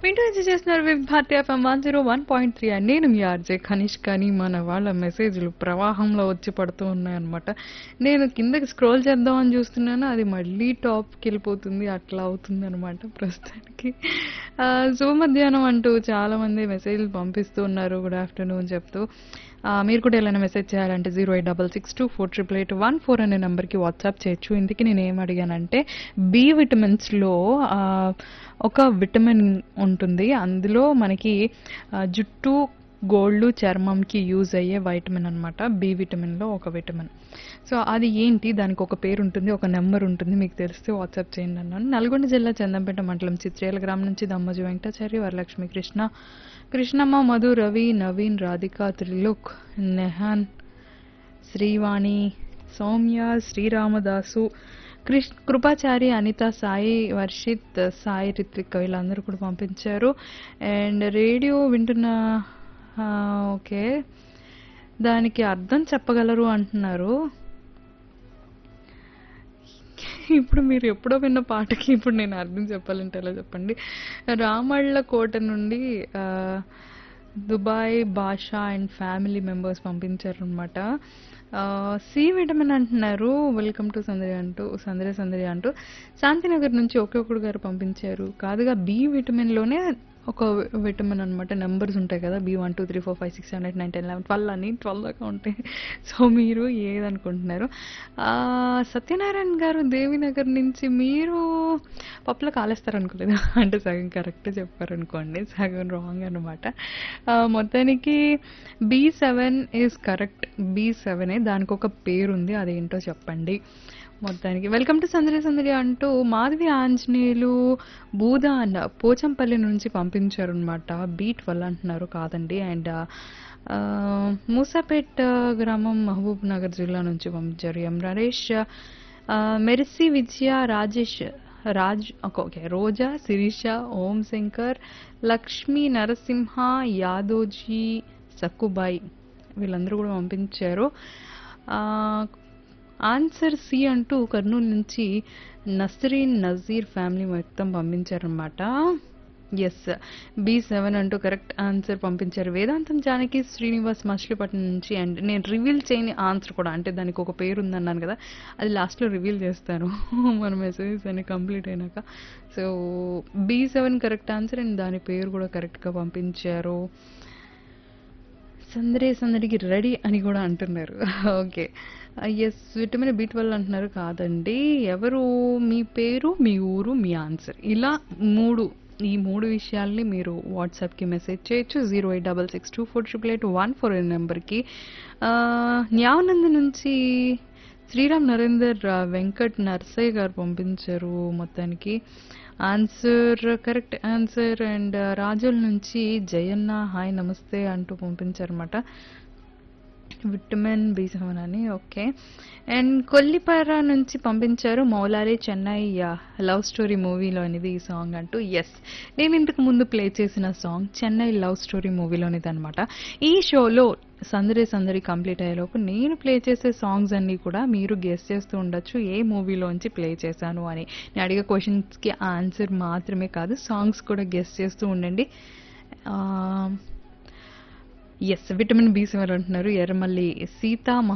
వింటూ ఎంజాయ్ చేస్తున్నారు with Bharati FM one zero one point three and నేను మీ ఆర్జే కనిష్ కానీ మన వాళ్ళ మెసేజ్లు ప్రవాహంలో వచ్చి పడుతూ ఉన్నాయన్నమాట నేను కిందకి స్క్రోల్ చేద్దామని చూస్తున్నాను అది మళ్ళీ టాప్కి వెళ్ళిపోతుంది అట్లా అవుతుంది అనమాట ప్రస్తుతానికి ఆ, శుభ మధ్యాహ్నం అంటూ చాలా మంది మెసేజ్లు పంపిస్తూ ఉన్నారు గుడ్ ఆఫ్టర్నూన్ చెప్తూ ఆ, మీరు కూడా ఏమైనా మెసేజ్ చేయాలంటే zero eight double six two four triple eight one four అనే నెంబర్కి వాట్సాప్ చేయొచ్చు ఇందుకు నేను ఏం అడిగానంటే బి విటమిన్స్లో ఆ, ఒక విటమిన్ ఉంటుంది అందులో మనకి ఆ, జుట్టు గోళ్ళు చర్మంకి యూజ్ అయ్యే వైటమిన్ అనమాట బి విటమిన్లో ఒక విటమిన్ సో అది ఏంటి దానికి ఒక పేరు ఉంటుంది ఒక నెంబర్ ఉంటుంది మీకు తెలిస్తే వాట్సాప్ చేయండి అన్నాను నల్గొండ జిల్లా చందంపేట మండలం చిత్రేల గ్రామం నుంచి దమ్మజు వెంకటాచారి వరలక్ష్మి కృష్ణ కృష్ణమ్మ మధు రవి నవీన్ రాధిక త్రిలోక్ నెహాన్ శ్రీవాణి సౌమ్య శ్రీరామదాసు కృష్ కృపాచారి అనిత సాయి వర్షిత్ సాయి రిత్విక్ వీళ్ళందరూ కూడా పంపించారు అండ్ రేడియో వింటున్న ఆ, ఓకే దానికి అర్థం చెప్పగలరు అంటున్నారు ఇప్పుడు మీరు ఎప్పుడో విన్న పాటకి ఇప్పుడు నేను అర్థం చెప్పాలంటే ఎలా చెప్పండి రామళ్ళ కోట నుండి ఆ, దుబాయ్ భాషా అండ్ ఫ్యామిలీ మెంబర్స్ పంపించారు అనమాట సి విటమిన్ అంటున్నారు వెల్కమ్ టు సందరి అంటూ సందరి సందరి అంటూ శాంతినగర్ నుంచి ఒకే ఒకడు గారు పంపించారు కాదుగా బి విటమిన్లోనే ఒక విటమిన్ అనమాట నెంబర్స్ ఉంటాయి కదా B one two three four five six seven eight nine ten eleven twelve అని ట్వెల్వ్ దాకా ఉంటాయి సో మీరు ఏదనుకుంటున్నారు ఆ, సత్యనారాయణ గారు దేవినగర్ నుంచి మీరు పప్పులో కాలేస్తారు అనుకోలేదు అంటే సగం కరెక్ట్ చెప్పారనుకోండి సగం రాంగ్ అనమాట మొత్తానికి B seven is correct B సెవెనే దానికి ఒక పేరు ఉంది అదేంటో చెప్పండి మొత్తానికి వెల్కమ్ టు సందడి సందడి అంటూ మాధవి ఆంజనేయులు బూదా అన్న పోచంపల్లి నుంచి పంపించారు అనమాట బీట్ వల్ల అంటున్నారు కాదండి అండ్ మూసాపేట్ గ్రామం మహబూబ్ నగర్ జిల్లా నుంచి పంపించారు ఎం నరేష్ ఆ, మెర్సీ విజయ రాజేష్ రాజ్ ఓకే రోజా శిరీష ఓం శంకర్ లక్ష్మీ నరసింహ యాదోజీ సక్కుబాయి వీళ్ళందరూ కూడా పంపించారు ఆ, ఆన్సర్ సి అంటూ కర్నూలు నుంచి నస్రీన్ నజీర్ ఫ్యామిలీ మొత్తం పంపించారనమాట ఎస్ బి సెవెన్ అంటూ కరెక్ట్ ఆన్సర్ పంపించారు వేదాంతం జానకి శ్రీనివాస్ మచిలీపట్నం నుంచి అండ్ నేను రివీల్ చేయని ఆన్సర్ కూడా అంటే దానికి ఒక పేరు ఉందన్నాను కదా అది లాస్ట్లో రివీల్ చేస్తాను మన మెసేజెస్ అన్ని కంప్లీట్ అయినాక so B seven correct answer and దాని పేరు కూడా కరెక్ట్గా పంపించారు సందడి సందడికి రెడీ అని కూడా అంటున్నారు okay S vitamin B twelve అంటున్నారు కాదండి ఎవరు మీ పేరు మీ ఊరు మీ ఆన్సర్ ఇలా మూడు ఈ మూడు విషయాల్ని మీరు వాట్సాప్కి మెసేజ్ చేయొచ్చు zero eight double six two four triple eight one four నెంబర్కి న్యావనంద నుంచి శ్రీరామ్ నరేందర్ ఆ, వెంకట్ నర్సయ్య గారు పంపించారు మొత్తానికి ఆన్సర్ కరెక్ట్ ఆన్సర్ అండ్ రాజుల నుంచి జయన్న హాయ్ నమస్తే అంటూ పంపించారన్నమాట విటమిన్ బి సెవెన్ అని ఓకే అండ్ కొల్లిపార నుంచి పంపించారు మౌలారే చెన్నై లవ్ స్టోరీ మూవీలోనిది ఈ సాంగ్ అంటూ ఎస్ నేను ఇంతకు ముందు ప్లే చేసిన సాంగ్ చెన్నై లవ్ స్టోరీ మూవీలోనిది అనమాట ఈ షోలో సందడి సందడి కంప్లీట్ అయ్యేలోపు నేను ప్లే చేసే సాంగ్స్ అన్నీ కూడా మీరు గెస్ చేస్తూ ఉండొచ్చు ఏ మూవీలోంచి ప్లే చేశాను అని నేను అడిగే క్వశ్చన్స్కి ఆన్సర్ మాత్రమే కాదు సాంగ్స్ కూడా గెస్ చేస్తూ ఉండండి ఎస్ విటమిన్ బి సెవెన్ అంటున్నారు ఎర్రమల్లి సీతా